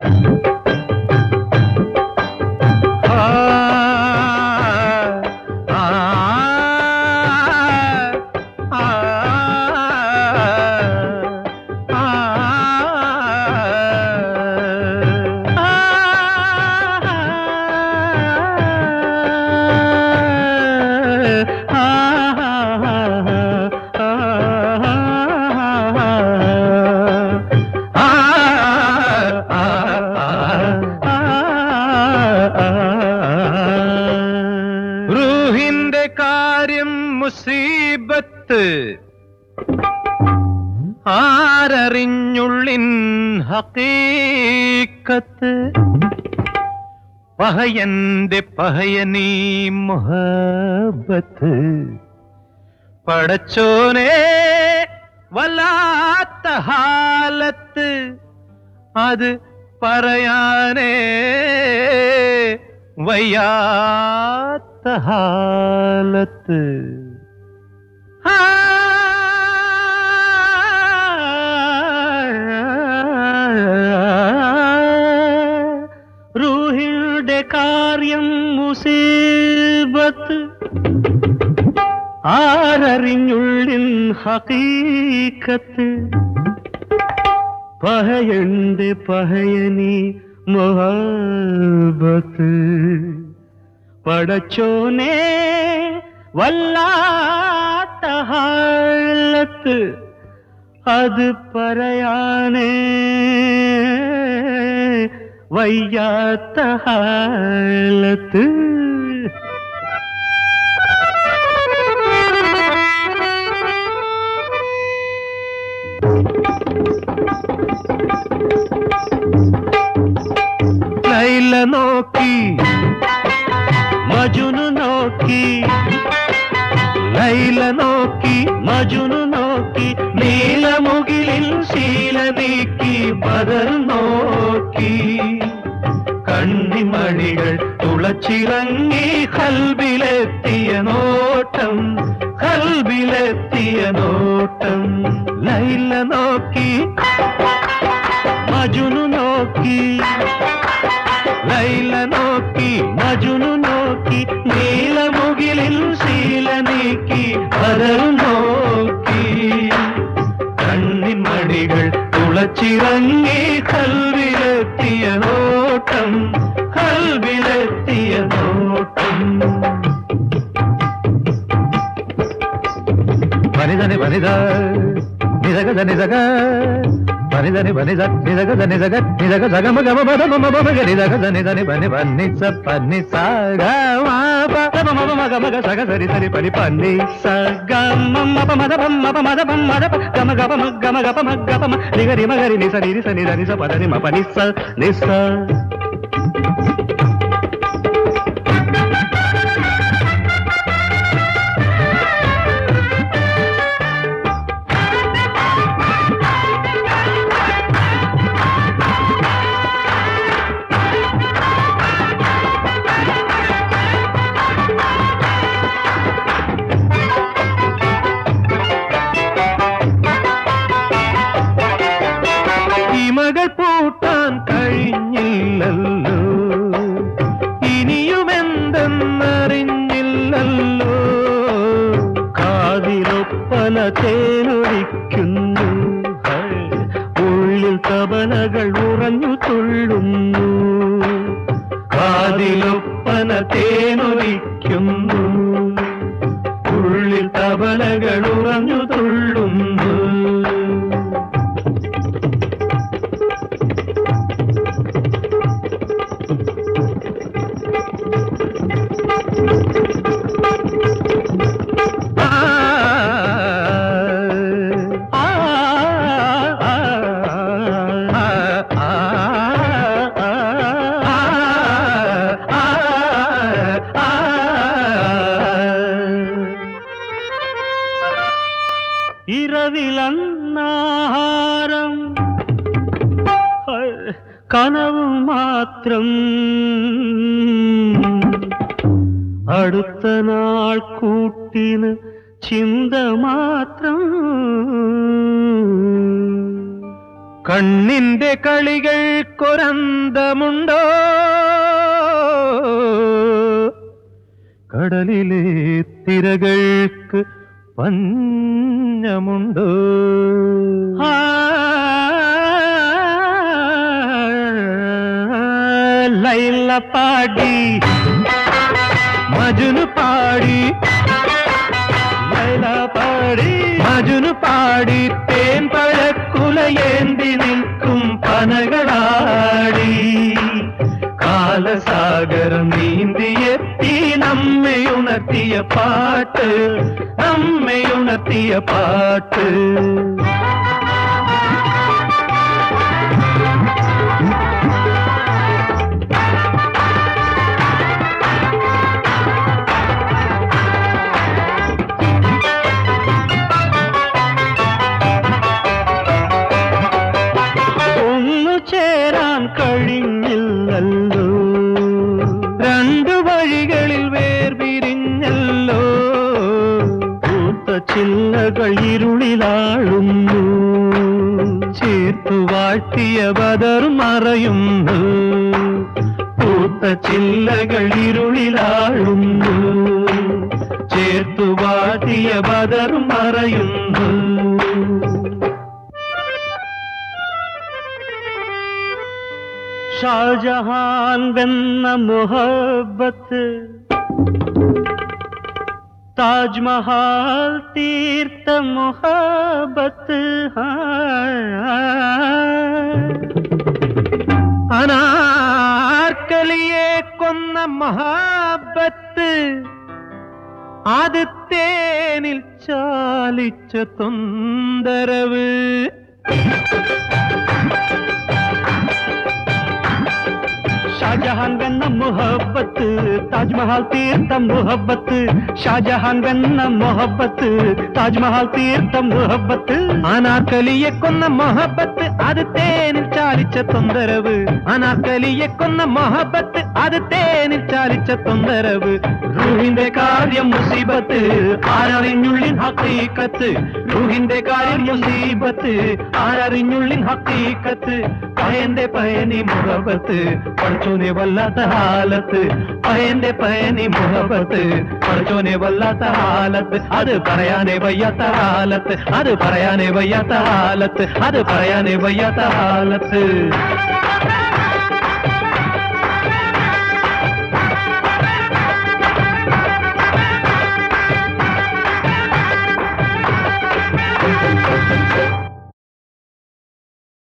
ആ, ആ, ആ, റൂഹിന്റെ കാര്യം മുസീബത്ത് ആരറിഞ്ഞുള്ളിൻ ഹക്കീക്കത്ത് പഹയന്റെ പഹയനീ മുഹബത്ത് പടച്ചോനെ വല്ലാത്ത ഹാലത്ത് അത് പറയാനേ വയ്യാത്ത ഹാലത്ത് ആ, റൂഹിയുടെ കാര്യം മുസീബത്ത് ആരറിഞ്ഞുള്ളിൻ ഹക്കീക്കത്ത് പഹയണ്ട് പഹയനി മുഹബത്ത് പടച്ചോനെ വല്ലാത്ത ഹാലത്ത് അത് പറയാനേ വയ്യാത്ത ഹാലത്ത് ലൈല നോക്കി മജുനു നോക്കി ലൈല നോക്കി മജുനു നോക്കി നീലമുകിലിൽ ശീല നീക്കി ബദർ നോക്കി കണ്ണിമണികൾ തുളച്ചിറങ്ങി കൽബിലെത്തിയ നോട്ടം കൽബിലെത്തിയ നോട്ടം ലൈല നോക്കി മജുനു നോക്കി ലൈല നോക്കി മജുനു നോക്കി നീലമുകിലിൽ ശീല നീക്കി പലർ നോക്കി കണ്ണിമണികൾ തുളച്ചിറങ്ങി കൽവിലെത്തിയ നോട്ടം കൽവിലെത്തിയ നോട്ടം വനിതനി വനിത നിതക നിതക വനിതനി വനിത നിതക നിതക നിതക സഗമ ഗമ പദ മമ മമ ഗരി ദഗ ധനി ധനി പനി പന്നി സ പന്നി സ ഗ മ പ ഗ മ മ ഗ മ ഗ സഗ സരി സരി പനി പന്നി സ ഗ മ മ പ മദ പം മ പ മദ പം മദ പ ഗ മ ഗ പ മ ഗ മ ഗ പ മ ഗ പ മ നി ഗരി മ ഗരി നി സ നി രി സ നി ധ നി സ പദ നി മ പ നി സ നി സ ഇമകൾ പൂട്ടാൻ കഴിഞ്ഞില്ലല്ലോ ഇനിയുമെന്തെന്നറിഞ്ഞില്ലല്ലോ കാതിലൊപ്പന തേനൊഴിക്കുന്നു ഹൈ, ഉള്ളിൽ തബലകൾ ഉറഞ്ഞു തുള്ളുന്നു കാതിലൊപ്പന തേനൊഴിക്കുന്നു ഉള്ളിൽ തബലകൾ ഉറഞ്ഞു തുള്ളുന്നു ഇരവിലന്നാഹാരം കനവ് മാത്രം അടുത്ത നാൾ കൂട്ടിന് ചിന്ത മാത്രം കണ്ണിന്റെ കളികൾക്കൊരന്തമുണ്ടോ കടലിലെ തിരകൾക്ക് പഞ്ഞമുണ്ടോ ആ, ലൈല പാടി മജുനു പാടി ലൈല പാടി മജുനു പാടി തേൻ പഴക്കുലയേന്തി നിൽക്കും പനകളാടി കാലസാഗരം നീന്തിയെത്തി നമ്മെ ഉണർത്തിയ പാട്ട് നമ്മെ ഉണർത്തിയ പാട്ട് ഒന്നു ചേരാൻ കഴിഞ്ഞില്ലല്ലോ രണ്ടു വഴികളിൽ വേർപിരിഞ്ഞല്ലോ പൂത്ത ചില്ലകൾ ഇരുളിലാളുന്നു ചേർത്തു വാഴ്ത്തിയ ബദർ മറയുന്നു പൂത്ത ചില്ലകൾ ഇരുളിലാളുന്നു ചേർത്തു വാഴ്ത്തിയ ബദർ മറയുന്നു ഷാജഹാൻ വെന്ന മുഹബത്ത് താജ്മഹാൽ തീർത്ത മുഹബത്ത് അനാർക്കലിയെ കൊന്ന മഹാബത്ത് ആദ്യത്തേനിൽ ചാലിച്ച തൊന്തരവ് ഷാജഹാൻ വെന്ന മുഹബത്ത് താജ്മഹൽ തീർത്ത മുഹബത്ത് ഷാജഹാൻ വെന്ന മുഹബത്ത് താജ്മഹൽ തീർത്ത മുഹബത്ത് അനാർക്കലിയെ കൊന്ന മുഹബത്ത് അത് തേനിൽ ചാലിച്ച തൊന്തരവ് അനാർക്കലിയെ കൊന്ന മുഹബത്ത് അത് തേനിൽ ചാലിച്ച തൊന്തരവ് റൂഹിന്റെ കാര്യം മുസീബത്ത് ആരറിഞ്ഞുള്ളിൻ ഹക്കീക്കത്ത് റൂഹിന്റെ കാര്യം മുസീബത്ത് ആരറിഞ്ഞുള്ളിൻ ഹക്കീക്കത്ത് പയന്റെ പയനി മുഹബത്ത് പഠിച്ചോനെ വല്ലാത്ത ഹാലത്ത് പയന്റെ പയനി മുഹബത്ത് പഠിച്ചോനെ വല്ലാത്ത ഹാലത്ത് അത് പറയാനേ വയ്യാത്ത ഹാലത്ത് അത് പറയാനേ വയ്യാത്ത ഹാലത്ത് അത് പറയാനേ വയ്യാത്ത ഹാലത്ത്